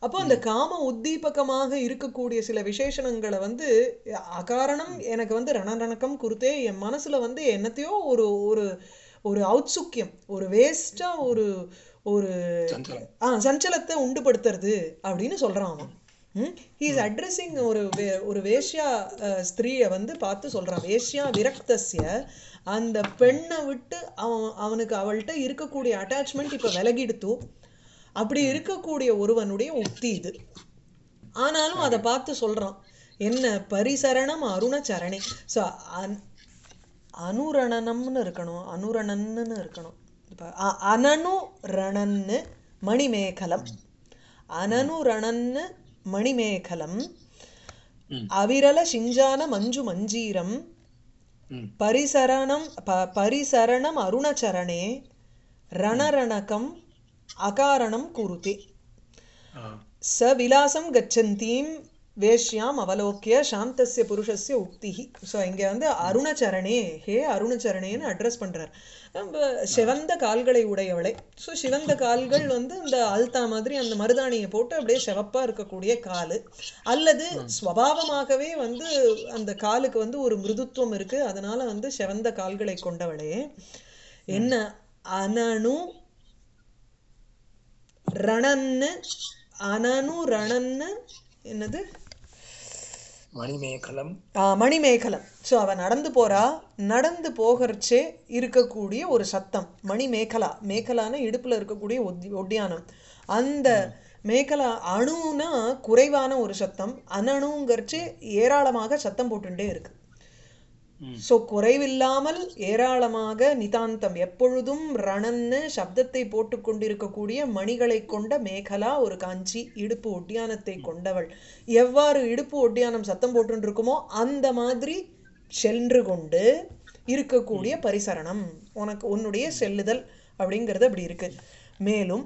அப்போ அந்த காம உத்தீபகமாக இருக்கக்கூடிய சில விசேஷணங்களை வந்து அகாரணம் எனக்கு வந்து ரணரணக்கம் குருத்தே என் மனசுல வந்து என்னத்தையோ ஒரு ஒரு ஒரு ஔத்சுக்கியம் ஒரு வேஸ்டா ஒரு ஒரு சஞ்சலம் ஆ சஞ்சலத்தை உண்டுபடுத்துறது அப்படின்னு சொல்றான் அவன் இஸ் அட்ரஸிங் ஒரு வே- ஒரு வேஷ்யா அஹ், ஸ்திரீயை வந்து பார்த்து சொல்றான் வேஷ்யா விரக்தஸ்ய அந்த பெண்ணை விட்டு அவன் அவனுக்கு அவள்கிட்ட இருக்கக்கூடிய அட்டாச்மெண்ட் இப்ப விலகிடுத்து அப்படி இருக்கக்கூடிய ஒருவனுடைய உக்தி இது ஆனாலும் அதை பார்த்து சொல்றான் என்ன பரிசரணம் அருணச்சரணி ஸோ அனுரணனம்னு இருக்கணும் அனுரணன்னு இருக்கணும் இப்போ அனனு ரணன்னு மணிமேகலம் அனனு ரணன்னு மணிமேகலம் ம். அவிரல சிஞ்சான மஞ்சு மஞ்சீரம் ம். பரிசரணம் ப பரிசரணம் அருணச்சரணே ரணரணகம் அகாரணம் குருதே ஆ. ச விலாசம் கச்சந்தீம் வேஷ்யாம் அவலோக்கிய சாந்தஸ்ய புருஷஸ்ய உக்திஹி ஸோ இங்கே வந்து அருணச்சரணே ஹே அருணச்சரணேன்னு அட்ரஸ் பண்றார் நம்ம சிவந்த கால்களை உடையவளே ஸோ சிவந்த கால்கள் வந்து இந்த அல்தா மாதிரி அந்த மருதாணியை போட்டு அப்படியே சிவப்பா இருக்கக்கூடிய காலு அல்லது ஸ்வபாவமாகவே வந்து அந்த காலுக்கு வந்து ஒரு மிருதுத்துவம் இருக்கு அதனால வந்து சிவந்த கால்களை கொண்டவளே என்ன அனனு ரணன்னு அனனு ரணன்னு என்னது மணிமேகலம் ஆ, மணிமேகலம் ஸோ அவ நடந்து போறா நடந்து போகிறச்சே இருக்கக்கூடிய ஒரு சத்தம் மணிமேகலா மேகலான இடுப்புல இருக்கக்கூடிய ஒத்தி ஒட்டியானம் அந்த மேகலா அணுனா குறைவான ஒரு சத்தம் அனணுங்கிறச்சு ஏராளமாக சத்தம் போட்டுட்டே இருக்கு ம். ஸோ குறைவில்லாமல் ஏராளமாக நிதாந்தம் எப்பொழுதும் ரணன்னு சப்தத்தை போட்டு கொண்டிருக்கக்கூடிய மணிகளை கொண்ட மேகலா ஒரு காஞ்சி இடுப்பு ஒட்டியானத்தை கொண்டவள் எவ்வாறு இடுப்பு ஒட்டியானம் சத்தம் போட்டு இருக்குமோ அந்த மாதிரி சென்று கொண்டு இருக்கக்கூடிய பரிசரணம் உனக்கு உன்னுடைய செல்லுதல் அப்படிங்கிறது அப்படி இருக்கு மேலும்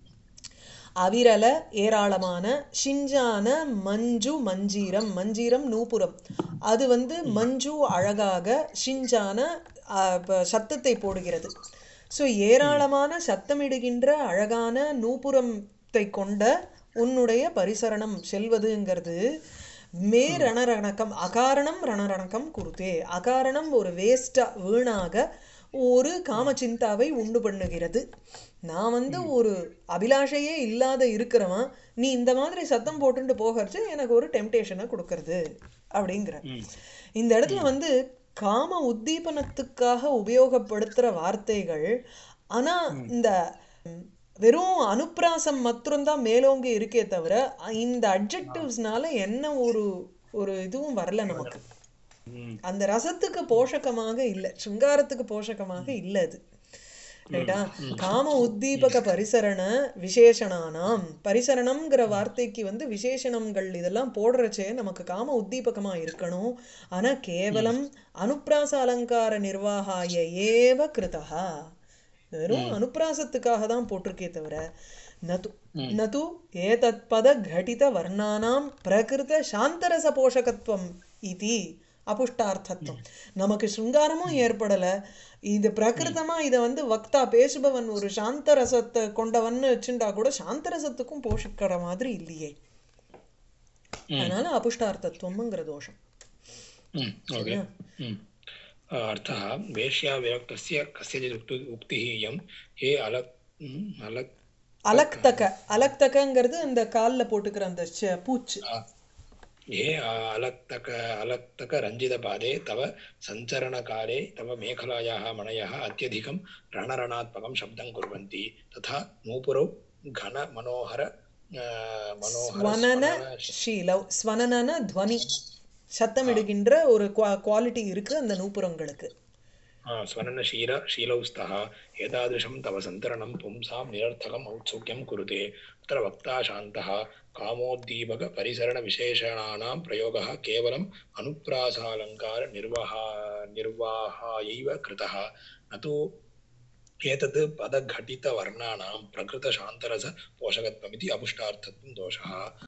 அவிரல ஏராளமான ஷிஞ்சான மஞ்சு மஞ்சீரம் மஞ்சீரம் நூபுரம் அது வந்து மஞ்சு அழகாக ஷிஞ்சான ஆ, ப- சத்தத்தை போடுகிறது ஸோ ஏராளமான சத்தமிடுகின்ற அழகான நூபுரத்தை கொண்ட உன்னுடைய பரிசரணம் செல்வதுங்கிறது மே ரணரணக்கம் அகாரணம் ரணரணக்கம் குருத்தே அகாரணம் ஒரு வேஸ்டா வீணாக ஒரு காமச்சிந்தாவை உண்டு பண்ணுகிறது நான் வந்து ஒரு அபிலாஷையே இல்லாத இருக்கிறவன் நீ இந்த மாதிரி சத்தம் போட்டுட்டு போகிறச்சு எனக்கு ஒரு டெம்டேஷனை கொடுக்கறது அப்படிங்கிற ம். இந்த இடத்துல வந்து காம உத்தீபனத்துக்காக உபயோகப்படுத்துற வார்த்தைகள் ஆனா இந்த ம், வெறும் அனுப்பிராசம் மாத்திரம்தான் மேலோங்கி இருக்கே தவிர இந்த அட்ஜெக்டிவ்ஸ்னால என்ன ஒரு ஒரு இதுவும் வரல நமக்கு ம். அந்த ரசத்துக்கு போஷகமாக இல்லை சிங்காரத்துக்கு போஷகமாக இல்லை அது ரைட்டா காம உத்தீபக பரிசரண விசேஷணானாம் பரிசரணம்ங்கிற வார்த்தைக்கு வந்து விசேஷணங்கள் இதெல்லாம் போடுறச்சே நமக்கு காம உத்தீபகமா இருக்கணும் ஆனா கேவலம் அனுப்பிராச அலங்கார நிர்வாகாய ஏவ கிருதா வெறும் அனுப்பிராசத்துக்காக தான் போட்டிருக்கே தவிர நது நது ஏதத் பத घटित வர்ணானாம் பிரகிருத சாந்தரச போஷகத்துவம் இதி அபுஷ்டார்த்தத்துவம் நமக்கு சிருங்காரமும் ஏற்படல இது பிரகிருதமா இதை வந்து வக்தா பேசுபவன் ஒரு சாந்த ரசத்தை கொண்டவன்னு வச்சுண்டா கூட சாந்த ரசத்துக்கும் போஷிக்கிற மாதிரி இல்லையே அதனால அபுஷ்டார்த்தத்துவம்ங்கிற தோஷம் ம், ओके ம். अर्थः वेश्याविरक्तस्य कस्यचित् उक्तु उक्तिः इयं ये अलक् ம், अलक् அலக்தக அலக்தகங்கிறது அந்த கால்ல போட்டுக்கிற அந்த செ- பூச்சு ये अलक्तक अलक्तकरञ्जितपादे तव सञ्चरणकाले तव मेखलायाः मणयः अत्यधिकं रणरणात्मकं शब्दं कुर्वन्ति तथा नूपुरौ घनमनोहर अ, मनोहर ஸ்வனன स्वनन- ஷீலவ் ஸ்வனன துவனி சத்தமிடுகின்ற ஒரு குவாலிட்டி இருக்கு அந்த நூப்புரங்களுக்கு आ, स्वननशील शीलौ स्तः एतादृशं तव सन्तरणं पुंसां निरर्थकम् औत्सुक्यं कुरुते अत्र वक्ता शान्तः कामोद्दीपकपरिसरणविशेषणानां प्रयोगः केवलम् अनुप्रासालङ्कारनिर्वहा निर्वाहायैव कृतः न तु एतत् पदघटितवर्णानां प्रकृतशान्तरसपोषकत्वमिति अपुष्टार्थत्वं दोषः